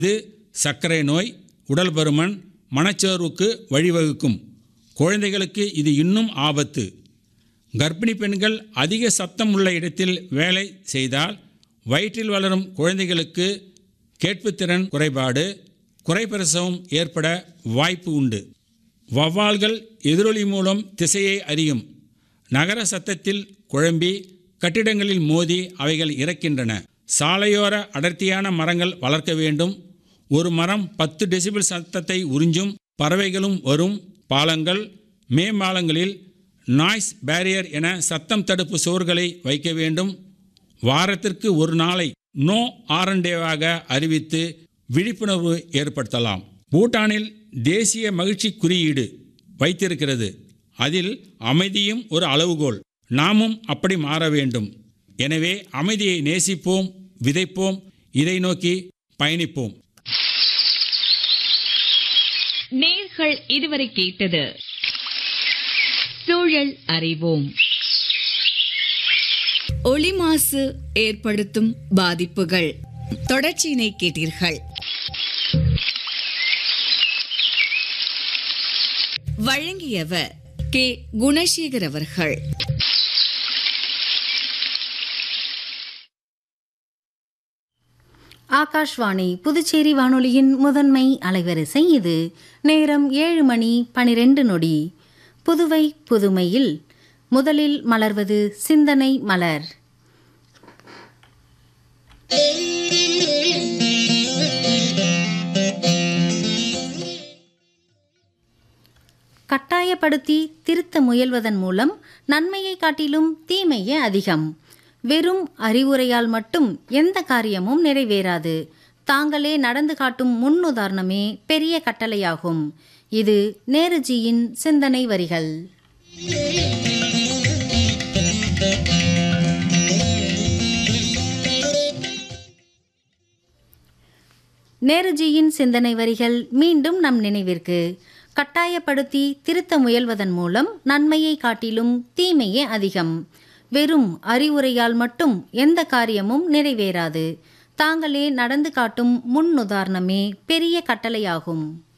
இது சர்க்கரை நோய் உடல் பருமன் மனச்சோர்வுக்கு வழிவகுக்கும் குழந்தைகளுக்கு இது இன்னும் ஆபத்து கர்ப்பிணி பெண்கள் அதிக சத்தம் உள்ள இடத்தில் வேலை செய்தால் வயிற்றில் வளரும் குழந்தைகளுக்கு கேட்புத்திறன் குறைபாடு குறைப்பிரசவம் ஏற்பட வாய்ப்பு உண்டு வௌவால்கள் எதிரொலி மூலம் திசையை அறியும் நகர சத்தத்தில் குழம்பி கட்டிடங்களில் மோதி அவைகள் இறக்கின்றன சாலையோர அடர்த்தியான மரங்கள் வளர்க்க வேண்டும் ஒரு மரம் பத்து டெசிபிள் சத்தத்தை உறிஞ்சும் பறவைகளும் வரும் பாலங்கள் மேம்பாலங்களில் நாய்ஸ் பேரியர் என சத்தம் தடுப்பு சுவர்களை வைக்க வேண்டும் வாரத்திற்கு ஒரு நாளை நோ ஆரண்டேவாக அறிவித்து விழிப்புணர்வு ஏற்படுத்தலாம் பூட்டானில் தேசிய மகிழ்ச்சி குறியீடு வைத்திருக்கிறது அதில் அமைதியும் ஒரு அளவுகோல் நாமும் அப்படி மாற வேண்டும் எனவே அமைதியை நேசிப்போம் விதைப்போம் இதை நோக்கி பயணிப்போம் நேர்கள் இதுவரை கேட்டது சூழல் அறிவோம் ஒளி மாசு ஏற்படுத்தும் பாதிப்புகள் தொடர்ச்சியினை கேட்டீர்கள் வழங்கியவர் கே குணசேகர் அவர்கள் ஆகாஷ்வாணி புதுச்சேரி வானொலியின் முதன்மை அலைவரிசை இது நேரம் ஏழு மணி பனிரெண்டு நொடி புதுவை புதுமையில் முதலில் மலர்வது சிந்தனை மலர் கட்டாயப்படுத்தி திருத்த முயல்வதன் மூலம் நன்மையை காட்டிலும் தீமையே அதிகம் வெறும் அறிவுரையால் மட்டும் எந்த காரியமும் நிறைவேறாது தாங்களே நடந்து காட்டும் முன்னுதாரணமே பெரிய கட்டளையாகும் இது நேருஜியின் சிந்தனை வரிகள் நேருஜியின் சிந்தனை வரிகள் மீண்டும் நம் நினைவிற்கு கட்டாயப்படுத்தி திருத்த முயல்வதன் மூலம் நன்மையை காட்டிலும் தீமையே அதிகம் வெறும் அறிவுரையால் மட்டும் எந்த காரியமும் நிறைவேறாது தாங்களே நடந்து காட்டும் முன்னுதாரணமே பெரிய கட்டளையாகும்